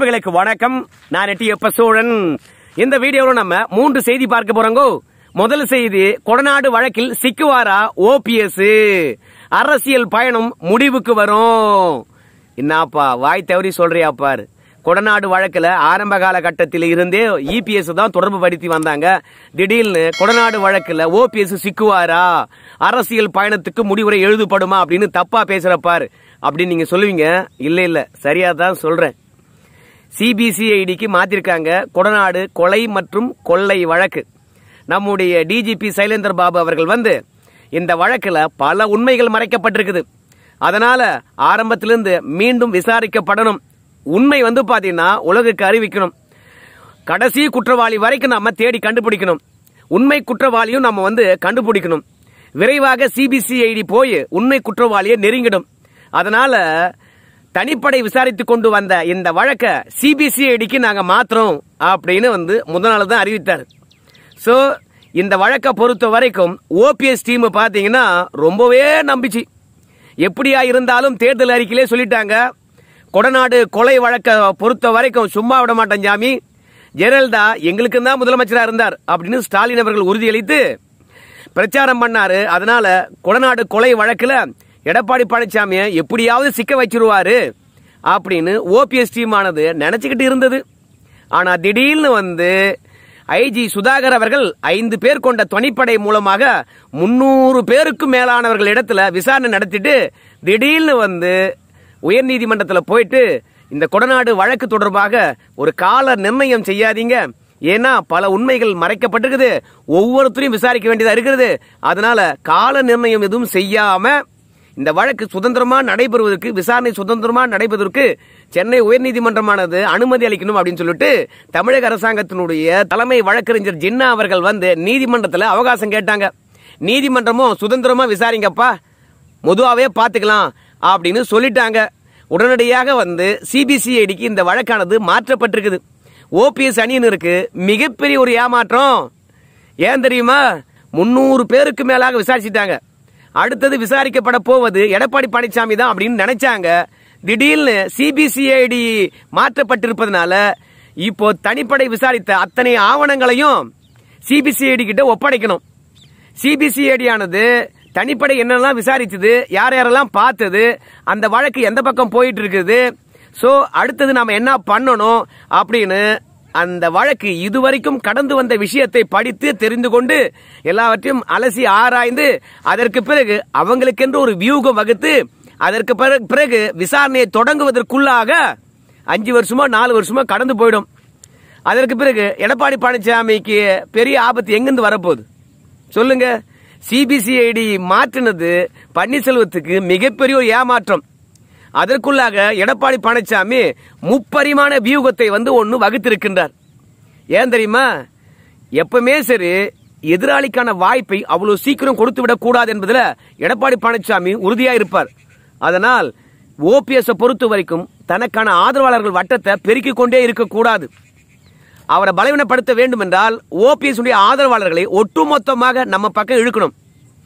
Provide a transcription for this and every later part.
நட்புகளுக்கு வணக்கம் நான் எட்டி எப்ப சோழன் இந்த வீடியோல நம்ம மூன்று செய்தி பார்க்க போறோங்கோ முதல் செய்தி கொடநாடு வழக்கில் சிக்குவாரா ஓபிஎஸ் அரசியல் பயணம் முடிவுக்கு வரும் என்னப்பா வாய் தவறி சொல்றியா பார் கொடநாடு வழக்குல ஆரம்ப கால கட்டத்தில் இருந்தே இபிஎஸ் தான் தொடர்பு படுத்தி வந்தாங்க திடீர்னு கொடநாடு வழக்குல ஓபிஎஸ் சிக்குவாரா அரசியல் பயணத்துக்கு முடிவுரை எழுதப்படுமா அப்படின்னு தப்பா பேசுறப்பாரு அப்படின்னு நீங்க சொல்லுவீங்க இல்ல இல்ல சரியா தான் சொல்றேன் சிபிசிஐடிக்கு மாத்திருக்காங்க கொடநாடு கொலை மற்றும் கொள்ளை வழக்கு நம்முடைய டிஜிபி சைலேந்தர் பாபு அவர்கள் வந்து இந்த வழக்குல பல உண்மைகள் மறைக்கப்பட்டிருக்குது அதனால ஆரம்பத்திலிருந்து மீண்டும் விசாரிக்கப்படணும் உண்மை வந்து பாத்தீங்கன்னா உலகுக்கு அறிவிக்கணும் கடைசி குற்றவாளி வரைக்கும் நம்ம தேடி கண்டுபிடிக்கணும் உண்மை குற்றவாளியும் நம்ம வந்து கண்டுபிடிக்கணும் விரைவாக சிபிசிஐடி போய் உண்மை குற்றவாளியை நெருங்கிடும் அதனால தனிப்படை விசாரித்து கொண்டு வந்த இந்த வழக்க சிபிசிஐடிக்கு நாங்க மாத்துறோம் அப்படின்னு வந்து முதல் நாள் தான் அறிவித்தார் சோ இந்த வழக்கை பொறுத்த வரைக்கும் ஓபிஎஸ் டீம் பாத்தீங்கன்னா ரொம்பவே நம்பிச்சு எப்படியா இருந்தாலும் தேர்தல் அறிக்கையிலே சொல்லிட்டாங்க கொடநாடு கொலை வழக்க பொறுத்த வரைக்கும் சும்மா விட மாட்டேன் ஜாமி ஜெயலலிதா எங்களுக்கு தான் முதலமைச்சரா இருந்தார் அப்படின்னு ஸ்டாலின் அவர்கள் உறுதியளித்து பிரச்சாரம் பண்ணாரு அதனால கொடநாடு கொலை வழக்குல எடப்பாடி பழனிசாமியை எப்படியாவது சிக்க வச்சிருவாரு அப்படின்னு ஓபிஎஸ் டீம் ஆனது நினைச்சுக்கிட்டு இருந்தது ஆனா திடீர்னு வந்து ஐஜி சுதாகர் அவர்கள் ஐந்து பேர் கொண்ட துணைப்படை மூலமாக முன்னூறு பேருக்கும் மேலானவர்கள் இடத்துல விசாரணை நடத்திட்டு திடீர்னு வந்து உயர்நீதிமன்றத்துல போயிட்டு இந்த கொடநாடு வழக்கு தொடர்பாக ஒரு கால நிர்ணயம் செய்யாதீங்க ஏன்னா பல உண்மைகள் மறைக்கப்பட்டிருக்குது ஒவ்வொருத்தரையும் விசாரிக்க வேண்டியதா இருக்கிறது அதனால கால நிர்ணயம் எதுவும் செய்யாம இந்த வழக்கு சுதந்திரமா நடைபெறுவதற்கு விசாரணை சுதந்திரமா நடைபெறுவதற்கு சென்னை உயர்நீதிமன்றமானது அனுமதி அளிக்கணும் அப்படின்னு சொல்லிட்டு தமிழக அரசாங்கத்தினுடைய தலைமை வழக்கறிஞர் ஜின்னா அவர்கள் வந்து நீதிமன்றத்துல அவகாசம் கேட்டாங்க நீதிமன்றமும் சுதந்திரமா விசாரிங்கப்பா பொதுவாவே பாத்துக்கலாம் அப்படின்னு சொல்லிட்டாங்க உடனடியாக வந்து சிபிசிஐடிக்கு இந்த வழக்கானது மாற்றப்பட்டிருக்குது ஓபிஎஸ் அணியினருக்கு மிகப்பெரிய ஒரு ஏமாற்றம் ஏன் தெரியுமா முன்னூறு பேருக்கு மேலாக விசாரிச்சிட்டாங்க அடுத்தது விசாரிக்கப்பட போவது எடப்பாடி பழனிசாமி தான் அப்படின்னு நினைச்சாங்க திடீர்னு சிபிசிஐடி மாற்றப்பட்டிருப்பதனால இப்போ தனிப்படை விசாரித்த அத்தனை ஆவணங்களையும் சிபிசிஐடி கிட்ட ஒப்படைக்கணும் சிபிசிஐடி ஆனது தனிப்படை என்னெல்லாம் விசாரிச்சது யார் யாரெல்லாம் பார்த்தது அந்த வழக்கு எந்த பக்கம் போயிட்டு இருக்குது சோ அடுத்தது நாம என்ன பண்ணணும் அப்படின்னு அந்த வழக்கு இதுவரைக்கும் கடந்து வந்த விஷயத்தை படித்து தெரிந்து கொண்டு எல்லாவற்றையும் அலசி ஆராய்ந்து அதற்கு பிறகு அவங்களுக்கென்று ஒரு வியூகம் வகுத்து அதற்கு பிறகு- பிறகு விசாரணையை தொடங்குவதற்குள்ளாக அஞ்சு வருஷமோ நாலு வருஷமோ கடந்து போயிடும் அதற்கு பிறகு எடப்பாடி பழனிசாமிக்கு பெரிய ஆபத்து எங்கிருந்து வரப்போகுது சொல்லுங்க சிபிசிஐடி மாற்றினது பன்னீர்செல்வத்துக்கு மிகப்பெரிய ஒரு ஏமாற்றம் அதற்குள்ளாக எடப்பாடி பழனிசாமி முப்பரிமாண வியூகத்தை வந்து ஒன்னு வகுத்திருக்கின்றார் ஏன் தெரியுமா எப்பவுமே சரி எதிராளிக்கான வாய்ப்பை அவ்வளவு சீக்கிரம் கொடுத்து விடக் கூடாது என்பதுல எடப்பாடி பழனிசாமி உறுதியா இருப்பார் அதனால் ஓபிஎஸ் பொறுத்த வரைக்கும் தனக்கான ஆதரவாளர்கள் வட்டத்தை பெருக்கிக் கொண்டே இருக்கக்கூடாது அவரை பலவீனப்படுத்த வேண்டும் என்றால் ஓபிஎஸ் உடைய ஆதரவாளர்களை ஒட்டுமொத்தமாக நம்ம பக்கம் இழுக்கணும்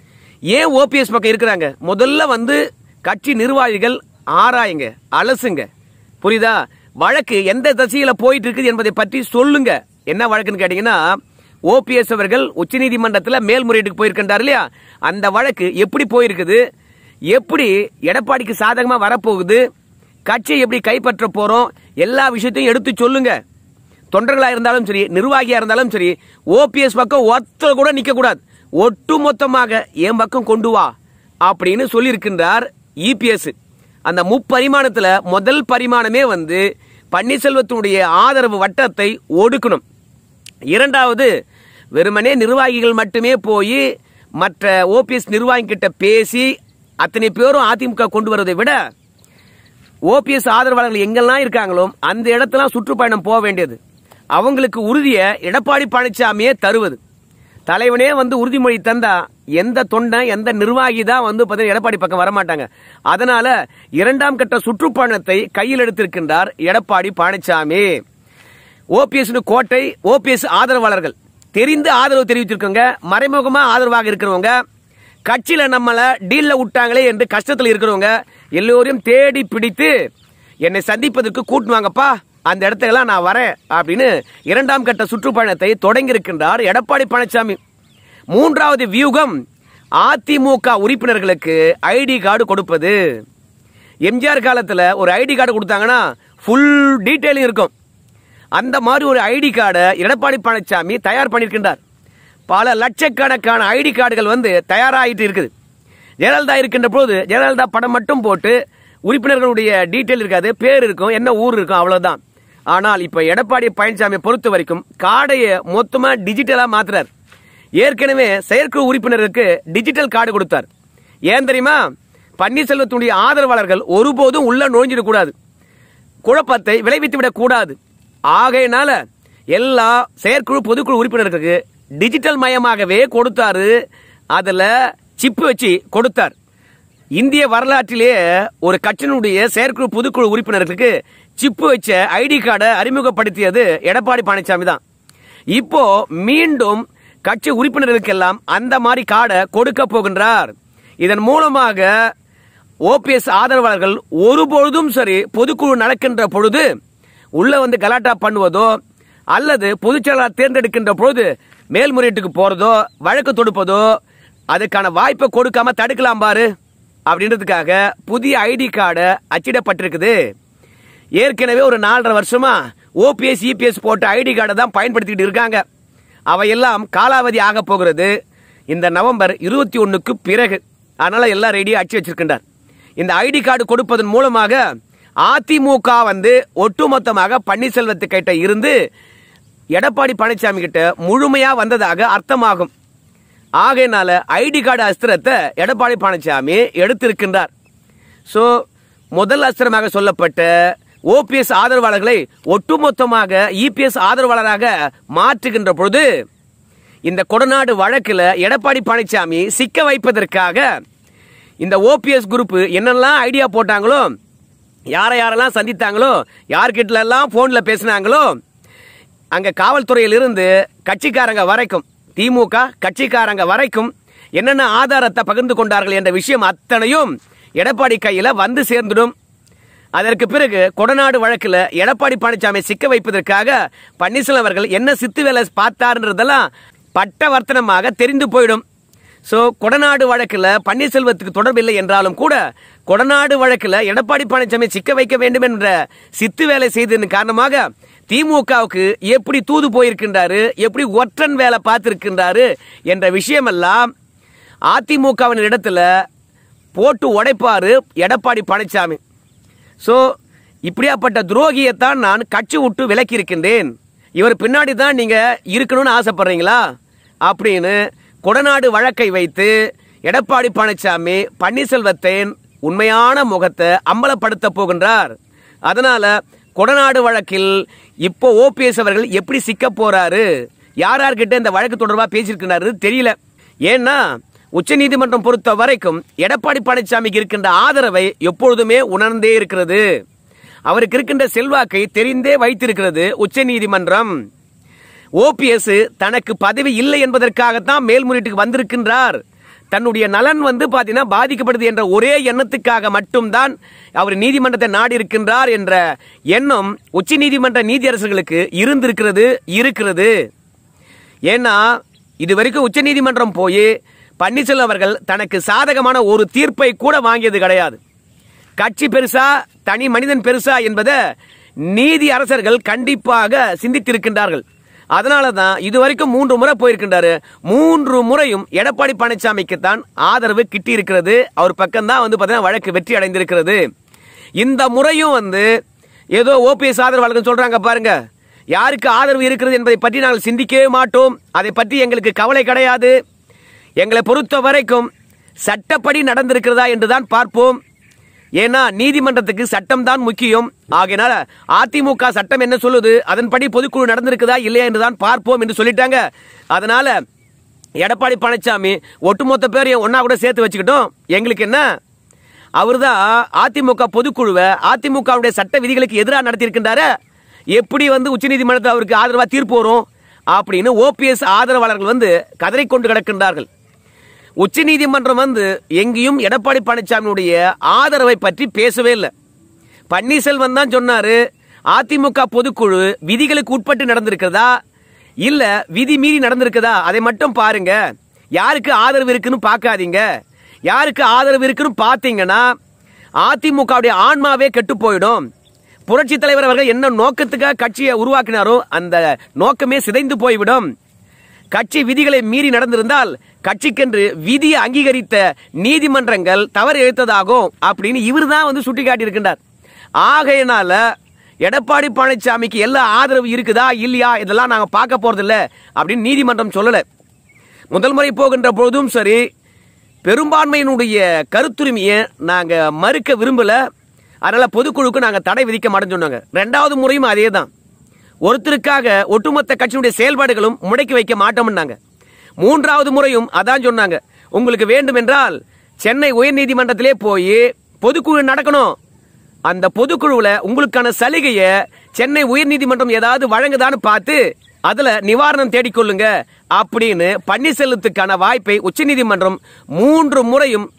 ஏன் ஓபிஎஸ் பக்கம் இருக்கிறாங்க முதல்ல வந்து கட்சி நிர்வாகிகள் ஆராயுங்க அலசுங்க புரியுதா வழக்கு எந்த திசையில போயிட்டு இருக்குது என்பதை பற்றி சொல்லுங்க என்ன வழக்குன்னு கேட்டீங்கன்னா ஓபிஎஸ் அவர்கள் உச்சநீதிமன்றத்தில் மேல்முறையீட்டுக்கு போயிருக்கின்றார் இல்லையா அந்த வழக்கு எப்படி போயிருக்குது எப்படி எடப்பாடிக்கு சாதகமா வரப்போகுது கட்சியை எப்படி கைப்பற்ற போறோம் எல்லா விஷயத்தையும் எடுத்து சொல்லுங்க தொண்டர்களா இருந்தாலும் சரி நிர்வாகியா இருந்தாலும் சரி ஓபிஎஸ் பக்கம் ஒருத்தர் கூட நிக்க கூடாது ஒட்டுமொத்தமாக என் பக்கம் கொண்டு வா அப்படின்னு சொல்லியிருக்கின்றார் இபிஎஸ் அந்த முப்பரிமாணத்துல முதல் பரிமாணமே வந்து பன்னீர்செல்வத்தினுடைய ஆதரவு வட்டத்தை ஒடுக்கணும் இரண்டாவது வெறுமனே நிர்வாகிகள் மட்டுமே போய் மற்ற ஓபிஎஸ் நிர்வாகி கிட்ட பேசி அத்தனை பேரும் அதிமுக கொண்டு வருவதை விட ஓபிஎஸ் ஆதரவாளர்கள் எங்கெல்லாம் இருக்காங்களோ அந்த இடத்தெல்லாம் சுற்றுப்பயணம் போக வேண்டியது அவங்களுக்கு உறுதியை எடப்பாடி பழனிசாமியே தருவது தலைவனே வந்து உறுதிமொழி தந்தா எந்த தொண்டன் எந்த நிர்வாகி தான் வந்து பார்த்தீங்கன்னா எடப்பாடி பக்கம் வரமாட்டாங்க அதனால இரண்டாம் கட்ட சுற்றுப்பயணத்தை கையில் எடுத்திருக்கின்றார் எடப்பாடி பழனிசாமி ஓபிஎஸ் கோட்டை ஓபிஎஸ் ஆதரவாளர்கள் தெரிந்து ஆதரவு தெரிவித்திருக்கவங்க மறைமுகமா ஆதரவாக இருக்கிறவங்க கட்சியில நம்மள டீல்ல விட்டாங்களே என்று கஷ்டத்தில் இருக்கிறவங்க எல்லோரையும் தேடி பிடித்து என்னை சந்திப்பதற்கு கூட்டுவாங்கப்பா அந்த இடத்துக்கெல்லாம் நான் வரேன் அப்படின்னு இரண்டாம் கட்ட சுற்றுப்பயணத்தை தொடங்கியிருக்கின்றார் எடப்பாடி பழனிசாமி மூன்றாவது வியூகம் அதிமுக உறுப்பினர்களுக்கு ஐடி கார்டு கொடுப்பது எம்ஜிஆர் காலத்துல ஒரு ஐடி கார்டு கொடுத்தாங்கன்னா ஃபுல் டீட்டெயிலும் இருக்கும் அந்த மாதிரி ஒரு ஐடி கார்டை எடப்பாடி பழனிசாமி தயார் பண்ணியிருக்கின்றார் பல லட்சக்கணக்கான ஐடி கார்டுகள் வந்து தயாராகிட்டு இருக்குது ஜெயலலிதா இருக்கின்ற போது ஜெயலலிதா படம் மட்டும் போட்டு உறுப்பினர்களுடைய டீட்டெயில் இருக்காது பேர் இருக்கும் என்ன ஊர் இருக்கும் அவ்வளவுதான் ஆனால் இப்ப எடப்பாடி பழனிசாமி பொறுத்த வரைக்கும் கார்டையை மொத்தமா டிஜிட்டலா மாத்துறார் ஏற்கனவே செயற்குழு உறுப்பினருக்கு டிஜிட்டல் கார்டு கொடுத்தார் ஏன் தெரியுமா பன்னீர்செல்வத்துடைய ஆதரவாளர்கள் ஒருபோதும் உள்ள நுழைஞ்சிடக்கூடாது குழப்பத்தை விளைவித்து விடக் கூடாது ஆகையினால எல்லா செயற்குழு பொதுக்குழு உறுப்பினர்களுக்கு டிஜிட்டல் மயமாகவே கொடுத்தாரு அதுல சிப்பு வச்சு கொடுத்தார் இந்திய வரலாற்றிலேயே ஒரு கட்சியினுடைய செயற்குழு பொதுக்குழு உறுப்பினர்களுக்கு சிப்பு வச்ச ஐடி கார்டை அறிமுகப்படுத்தியது எடப்பாடி பழனிசாமி தான் இப்போ மீண்டும் கட்சி உறுப்பினர்களுக்கெல்லாம் அந்த மாதிரி கார்டை கொடுக்க போகின்றார் இதன் மூலமாக ஓபிஎஸ் ஆதரவாளர்கள் ஒருபொழுதும் சரி பொதுக்குழு நடக்கின்ற பொழுது உள்ள வந்து கலாட்டா பண்ணுவதோ அல்லது பொதுச்செயலாளர் தேர்ந்தெடுக்கின்ற பொழுது மேல்முறையீட்டுக்கு போறதோ வழக்கு தொடுப்பதோ அதுக்கான வாய்ப்பை கொடுக்காம தடுக்கலாம் பாரு அப்படின்றதுக்காக புதிய ஐடி கார்டு அச்சிடப்பட்டிருக்குது ஏற்கனவே ஒரு நாலரை வருஷமா ஓபிஎஸ் இபிஎஸ் போட்ட ஐடி கார்டை தான் பயன்படுத்திக்கிட்டு இருக்காங்க அவையெல்லாம் காலாவதி ஆக போகிறது இந்த நவம்பர் இருபத்தி ஒண்ணுக்கு பிறகு அதனால எல்லாம் ரெடியா அச்சு வச்சிருக்கின்றார் இந்த ஐடி கார்டு கொடுப்பதன் மூலமாக அதிமுக வந்து ஒட்டுமொத்தமாக பன்னீர்செல்வத்துக்கிட்ட இருந்து எடப்பாடி பழனிசாமி கிட்ட முழுமையா வந்ததாக அர்த்தமாகும் ஆகையினால ஐடி கார்டு அஸ்திரத்தை எடப்பாடி பழனிசாமி எடுத்திருக்கின்றார் சோ முதல் அஸ்திரமாக சொல்லப்பட்ட ஓபிஎஸ் ஆதரவாளர்களை ஒட்டுமொத்தமாக இபிஎஸ் ஆதரவாளராக மாற்றுகின்ற பொழுது இந்த கொடநாடு வழக்குல எடப்பாடி பழனிசாமி சிக்க வைப்பதற்காக இந்த ஓபிஎஸ் குரூப் என்னெல்லாம் ஐடியா போட்டாங்களோ யாரை யாரெல்லாம் சந்தித்தாங்களோ யார்கிட்ட எல்லாம் போன்ல பேசினாங்களோ அங்க காவல்துறையில் இருந்து கட்சிக்காரங்க வரைக்கும் திமுக கட்சிக்காரங்க வரைக்கும் என்னென்ன ஆதாரத்தை பகிர்ந்து கொண்டார்கள் என்ற விஷயம் அத்தனையும் எடப்பாடி கையில வந்து சேர்ந்துடும் அதற்கு பிறகு கொடநாடு வழக்குல எடப்பாடி பழனிசாமி சிக்க வைப்பதற்காக பன்னீர்செல்வம் அவர்கள் என்ன சித்து வேலை பார்த்தாருன்றதெல்லாம் பட்டவர்த்தனமாக தெரிந்து போயிடும் சோ கொடநாடு வழக்குல பன்னீர்செல்வத்துக்கு தொடர்பில்லை என்றாலும் கூட கொடநாடு வழக்குல எடப்பாடி பழனிசாமி சிக்க வைக்க வேண்டும் என்ற சித்து வேலை செய்ததன் காரணமாக திமுகவுக்கு எப்படி தூது போயிருக்கின்றாரு எப்படி ஒற்றன் வேலை பார்த்திருக்கின்றாரு என்ற விஷயமெல்லாம் அதிமுகவின் இடத்துல போட்டு உடைப்பாரு எடப்பாடி பழனிசாமி சோ இப்படியாப்பட்ட துரோகியைத்தான் நான் கட்சி விட்டு விலக்கி இருக்கின்றேன் இவர் பின்னாடி தான் நீங்க இருக்கணும்னு ஆசைப்படுறீங்களா அப்படின்னு கொடநாடு வழக்கை வைத்து எடப்பாடி பழனிசாமி பன்னீர்செல்வத்தின் உண்மையான முகத்தை அம்பலப்படுத்த போகின்றார் அதனால கொடநாடு வழக்கில் இப்போ ஓபிஎஸ் அவர்கள் எப்படி சிக்க போறாரு யார் யார்கிட்ட இந்த வழக்கு தொடர்பா பேசியிருக்கிறாரு தெரியல ஏன்னா உச்சநீதிமன்றம் பொறுத்த வரைக்கும் எடப்பாடி பழனிசாமிக்கு இருக்கின்ற ஆதரவை எப்பொழுதுமே உணர்ந்தே இருக்கிறது அவருக்கு இருக்கின்ற செல்வாக்கை தெரிந்தே வைத்திருக்கிறது உச்சநீதிமன்றம் ஓபிஎஸ் தனக்கு பதவி இல்லை என்பதற்காகத்தான் மேல்முறையீட்டுக்கு வந்திருக்கின்றார் தன்னுடைய நலன் வந்து பாத்தீங்கன்னா பாதிக்கப்படுது என்ற ஒரே எண்ணத்துக்காக மட்டும்தான் அவர் நீதிமன்றத்தை நாடி இருக்கின்றார் என்ற எண்ணம் உச்ச நீதிமன்ற நீதியரசர்களுக்கு இருந்திருக்கிறது இருக்கிறது ஏன்னா இது வரைக்கும் உச்சநீதிமன்றம் போய் பன்னீர்செல்வம் அவர்கள் தனக்கு சாதகமான ஒரு தீர்ப்பை கூட வாங்கியது கிடையாது கட்சி பெருசா தனி மனிதன் பெருசா என்பதை நீதி அரசர்கள் கண்டிப்பாக சிந்தித்திருக்கின்றார்கள் அதனால தான் இதுவரைக்கும் மூன்று முறை போயிருக்கின்றாரு மூன்று முறையும் எடப்பாடி பழனிசாமிக்கு தான் ஆதரவு கிட்டி இருக்கிறது அவர் பக்கம் தான் வந்து பார்த்தீங்கன்னா வழக்கு வெற்றி அடைந்திருக்கிறது இந்த முறையும் வந்து ஏதோ ஓபிஎஸ் ஆதரவாளர்கள் சொல்றாங்க பாருங்க யாருக்கு ஆதரவு இருக்கிறது என்பதை பற்றி நாங்கள் சிந்திக்கவே மாட்டோம் அதை பற்றி எங்களுக்கு கவலை கிடையாது எங்களை பொறுத்த வரைக்கும் சட்டப்படி நடந்திருக்கிறதா என்றுதான் பார்ப்போம் ஏன்னா நீதிமன்றத்துக்கு சட்டம் தான் முக்கியம் ஆகையினால அதிமுக சட்டம் என்ன சொல்லுது அதன்படி பொதுக்குழு நடந்திருக்குதா இல்லையா என்றுதான் பார்ப்போம் என்று சொல்லிட்டாங்க அதனால எடப்பாடி பழனிசாமி ஒட்டுமொத்த பேரையும் ஒன்னா கூட சேர்த்து வச்சுக்கிட்டோம் எங்களுக்கு என்ன அவர்தான் அதிமுக பொதுக்குழுவை அதிமுகவுடைய சட்ட விதிகளுக்கு எதிராக நடத்தியிருக்கின்றாரு எப்படி வந்து உச்சநீதிமன்றத்தில் அவருக்கு ஆதரவா தீர்ப்பு வரும் அப்படின்னு ஓபிஎஸ் ஆதரவாளர்கள் வந்து கதறிக்கொண்டு கிடக்கின்றார்கள் உச்சநீதிமன்றம் வந்து எங்கேயும் எடப்பாடி பழனிசாமியுடைய ஆதரவை பற்றி பேசவே இல்லை பன்னீர்செல்வம் தான் சொன்னாரு அதிமுக பொதுக்குழு விதிகளுக்கு உட்பட்டு நடந்திருக்கிறதா இல்ல விதி மீறி நடந்திருக்குதா அதை மட்டும் பாருங்க யாருக்கு ஆதரவு இருக்குன்னு பார்க்காதீங்க யாருக்கு ஆதரவு இருக்குன்னு பார்த்தீங்கன்னா அதிமுகவுடைய ஆன்மாவே கெட்டு போயிடும் புரட்சி தலைவர் அவர்கள் என்ன நோக்கத்துக்காக கட்சியை உருவாக்கினாரோ அந்த நோக்கமே சிதைந்து போய்விடும் கட்சி விதிகளை மீறி நடந்திருந்தால் கட்சிக்கென்று விதியை அங்கீகரித்த நீதிமன்றங்கள் தவறு இழைத்ததாகும் அப்படின்னு இவர் தான் வந்து சுட்டிக்காட்டி இருக்கின்றார் ஆகையினால எடப்பாடி பழனிசாமிக்கு எல்லா ஆதரவு இருக்குதா இல்லையா இதெல்லாம் நாங்க பார்க்க போறதில்ல அப்படின்னு நீதிமன்றம் சொல்லல முதல் முறை போகின்ற பொழுதும் சரி பெரும்பான்மையினுடைய கருத்துரிமையை நாங்க மறுக்க விரும்பல அதனால பொதுக்குழுக்கு நாங்க தடை விதிக்க மாட்டோம்னு சொன்னாங்க ரெண்டாவது முறையும் அதே தான் ஒருத்தருக்காக ஒட்டுமொத்த கட்சியினுடைய செயல்பாடுகளும் முடக்கி வைக்க மாட்டோம்னாங்க மூன்றாவது முறையும் அதான் சொன்னாங்க உங்களுக்கு வேண்டும் என்றால் சென்னை உயர்நீதிமன்றத்திலே போய் பொதுக்குழு நடக்கணும் அந்த பொதுக்குழுவுல உங்களுக்கான சலுகையை சென்னை உயர்நீதிமன்றம் ஏதாவது வழங்குதான்னு பார்த்து அதுல நிவாரணம் தேடிக்கொள்ளுங்க அப்படின்னு பன்னீர்செல்வத்துக்கான வாய்ப்பை உச்சநீதிமன்றம் மூன்று முறையும்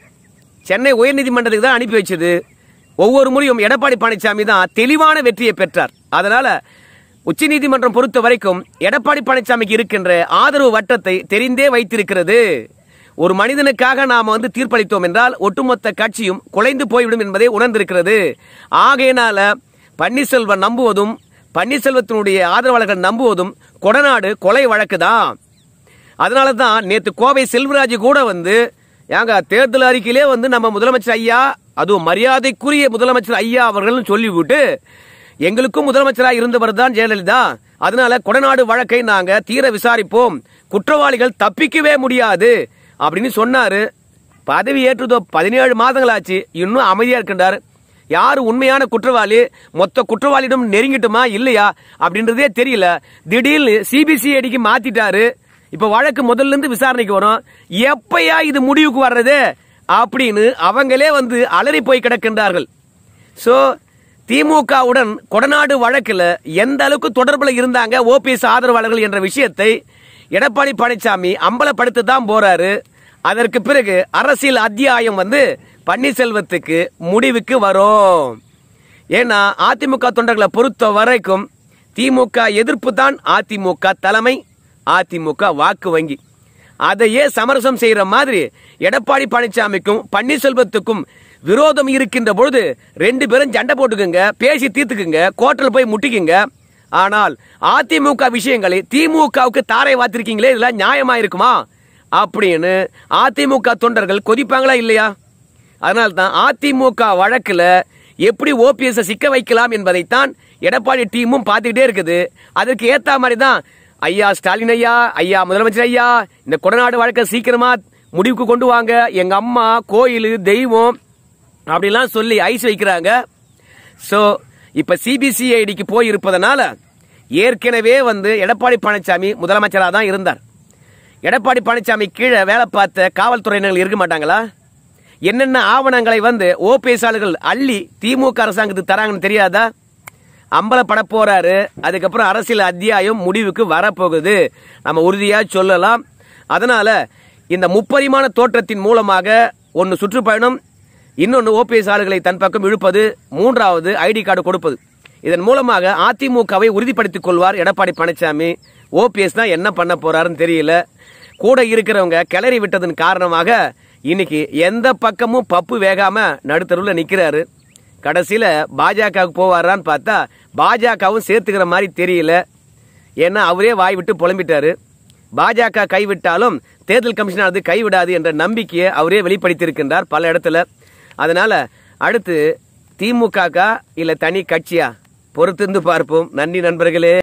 சென்னை உயர்நீதிமன்றத்துக்கு தான் அனுப்பி வச்சது ஒவ்வொரு முறையும் எடப்பாடி பழனிசாமி தான் தெளிவான வெற்றியை பெற்றார் அதனால உச்சநீதிமன்றம் பொறுத்த வரைக்கும் எடப்பாடி பழனிசாமிக்கு இருக்கின்ற ஆதரவு வட்டத்தை தெரிந்தே வைத்திருக்கிறது ஒரு மனிதனுக்காக நாம வந்து தீர்ப்பளித்தோம் என்றால் ஒட்டுமொத்த கட்சியும் குலைந்து போய்விடும் என்பதை உணர்ந்திருக்கிறது ஆகையினால பன்னீர்செல்வம் நம்புவதும் பன்னீர்செல்வத்தினுடைய ஆதரவாளர்கள் நம்புவதும் கொடநாடு கொலை வழக்கு தான் அதனால தான் நேத்து கோவை செல்வராஜ் கூட வந்து ஏங்க தேர்தல் அறிக்கையிலே வந்து நம்ம முதலமைச்சர் ஐயா அதுவும் மரியாதைக்குரிய முதலமைச்சர் ஐயா அவர்கள் சொல்லிவிட்டு எங்களுக்கும் முதலமைச்சராக இருந்தவர் தான் ஜெயலலிதா அதனால கொடநாடு வழக்கை நாங்க தீர விசாரிப்போம் குற்றவாளிகள் தப்பிக்கவே முடியாது அப்படின்னு சொன்னாரு பதவி ஏற்றுதோ பதினேழு மாதங்கள் ஆச்சு இன்னும் அமைதியா இருக்கின்றார் யாரு உண்மையான குற்றவாளி மொத்த குற்றவாளியிடம் நெருங்கிட்டுமா இல்லையா அப்படின்றதே தெரியல திடீர்னு சிபிசிஐடிக்கு மாத்திட்டாரு இப்ப வழக்கு முதல்ல இருந்து விசாரணைக்கு வரும் எப்பயா இது முடிவுக்கு வர்றது அப்படின்னு அவங்களே வந்து அலறி போய் கிடக்கின்றார்கள் சோ திமுகவுடன் கொடநாடு வழக்குல எந்த அளவுக்கு தொடர்புல இருந்தாங்க ஓபிஎஸ் ஆதரவாளர்கள் என்ற விஷயத்தை எடப்பாடி பழனிசாமி அம்பலப்படுத்த தான் போறாரு அதற்கு பிறகு அரசியல் அத்தியாயம் வந்து பன்னீர்செல்வத்துக்கு முடிவுக்கு வரும் ஏன்னா அதிமுக தொண்டர்களை பொறுத்த வரைக்கும் திமுக எதிர்ப்பு தான் அதிமுக தலைமை அதிமுக வாக்கு வங்கி அதையே சமரசம் செய்யற மாதிரி எடப்பாடி பழனிசாமிக்கும் பன்னீர்செல்வத்துக்கும் விரோதம் இருக்கின்ற பொழுது ரெண்டு பேரும் சண்டை போட்டுக்குங்க பேசி தீர்த்துக்குங்க கோர்ட்டில் போய் முட்டிக்குங்க ஆனால் அதிமுக விஷயங்களை திமுகவுக்கு தாரை வாத்திருக்கீங்களே இதெல்லாம் நியாயமா இருக்குமா அப்படின்னு அதிமுக தொண்டர்கள் கொதிப்பாங்களா இல்லையா அதனால தான் அதிமுக வழக்குல எப்படி ஓபிஎஸ் சிக்க வைக்கலாம் என்பதைத்தான் எடப்பாடி டீமும் பார்த்துக்கிட்டே இருக்குது அதற்கு ஏத்த மாதிரி தான் ஐயா ஸ்டாலின் ஐயா ஐயா முதலமைச்சர் ஐயா இந்த கொடநாடு வழக்கை சீக்கிரமா முடிவுக்கு கொண்டு வாங்க எங்க அம்மா கோயில் தெய்வம் அப்படிலாம் சொல்லி ஐஸ் வைக்கிறாங்க சோ இப்ப சிபிசிஐடிக்கு போய் இருப்பதனால ஏற்கனவே வந்து எடப்பாடி பழனிசாமி முதலமைச்சராக தான் இருந்தார் எடப்பாடி பழனிசாமி கீழே வேலை பார்த்த காவல்துறையினர்கள் இருக்க மாட்டாங்களா என்னென்ன ஆவணங்களை வந்து ஓபிஎஸ் ஆளுகள் அள்ளி திமுக அரசாங்கத்துக்கு தராங்கன்னு தெரியாதா அம்பலப்பட போறாரு அதுக்கப்புறம் அரசியல் அத்தியாயம் முடிவுக்கு வரப்போகுது நம்ம உறுதியா சொல்லலாம் அதனால இந்த முப்பரிமாண தோற்றத்தின் மூலமாக ஒன்னு சுற்றுப்பயணம் இன்னொன்னு ஓபிஎஸ் ஆளுகளை தன் பக்கம் இழுப்பது மூன்றாவது ஐடி கார்டு கொடுப்பது இதன் மூலமாக அதிமுகவை உறுதிப்படுத்திக் கொள்வார் எடப்பாடி பழனிசாமி ஓபிஎஸ் தான் என்ன பண்ண போறாருன்னு தெரியல கூட இருக்கிறவங்க கிளறி விட்டதன் காரணமாக இன்னைக்கு எந்த பக்கமும் பப்பு வேகாம நடுத்தருவில் நிக்கிறாரு கடைசியில பாஜகவுக்கு போவாரான்னு பார்த்தா பாஜகவும் சேர்த்துக்கிற மாதிரி தெரியல ஏன்னா அவரே வாய் விட்டு புலம்பிட்டாரு பாஜக கைவிட்டாலும் தேர்தல் கமிஷன் அது கைவிடாது என்ற நம்பிக்கையை அவரே வெளிப்படுத்தியிருக்கின்றார் பல இடத்துல அதனால அடுத்து திமுக இல்ல தனி கட்சியா பொறுத்திருந்து பார்ப்போம் நன்றி நண்பர்களே